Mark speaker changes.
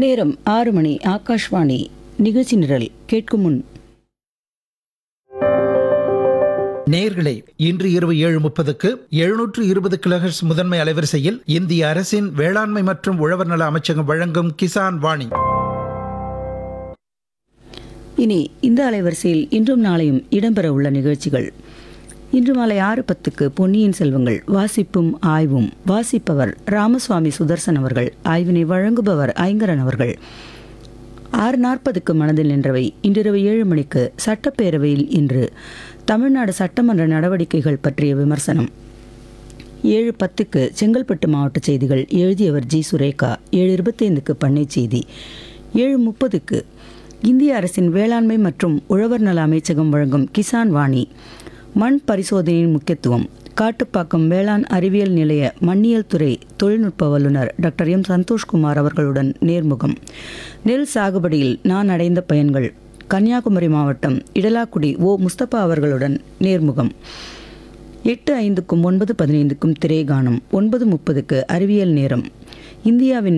Speaker 1: நேரம் ஆறு மணி ஆகாஷ்வாணி நிகழ்ச்சி நிரல் கேட்கும் முன்
Speaker 2: நேயர்களே இன்று இரவு ஏழு முப்பதுக்கு எழுநூற்று இருபது கிலோஹெர்ட்ஸ் முதன்மை அலைவரிசையில் இந்திய அரசின் வேளாண்மை மற்றும் உழவர் நல அமைச்சகம் வழங்கும் கிசான் வாணி
Speaker 1: இனி இந்த அலைவரிசையில் இன்றும் நாளையும் இடம்பெற உள்ள நிகழ்ச்சிகள் இன்று மாலை ஆறு பத்துக்கு பொன்னியின் செல்வங்கள் வாசிப்பும் ஆய்வும் வாசிப்பவர் ராமசுவாமி சுதர்சன் அவர்கள் ஆய்வினை வழங்குபவர் ஐங்கரன் அவர்கள் ஆறு நாற்பதுக்கு மனதில் நின்றவை இன்றிரவு ஏழு மணிக்கு சட்டப்பேரவையில் இன்று தமிழ்நாடு சட்டமன்ற நடவடிக்கைகள் பற்றிய விமர்சனம் ஏழு பத்துக்கு செங்கல்பட்டு மாவட்ட செய்திகள் எழுதியவர் ஜி சுரேகா ஏழு இருபத்தைந்துக்கு பண்ணை செய்தி ஏழு முப்பதுக்கு இந்திய அரசின் வேளாண்மை மற்றும் உழவர் நல அமைச்சகம் வழங்கும் கிசான் வாணி மண் பரிசோதனையின் முக்கியத்துவம் காட்டுப்பாக்கம் வேளாண் அறிவியல் நிலைய மண்ணியல் துறை தொழில்நுட்ப வல்லுநர் டாக்டர் எம் சந்தோஷ்குமார் அவர்களுடன் நேர்முகம் நெல் சாகுபடியில் நான் அடைந்த பயன்கள் கன்னியாகுமரி மாவட்டம் இடலாக்குடி ஓ முஸ்தபா அவர்களுடன் நேர்முகம் எட்டு ஐந்துக்கும் ஒன்பது பதினைந்துக்கும் திரைகானம் ஒன்பது முப்பதுக்கு அறிவியல் நேரம் இந்தியாவின்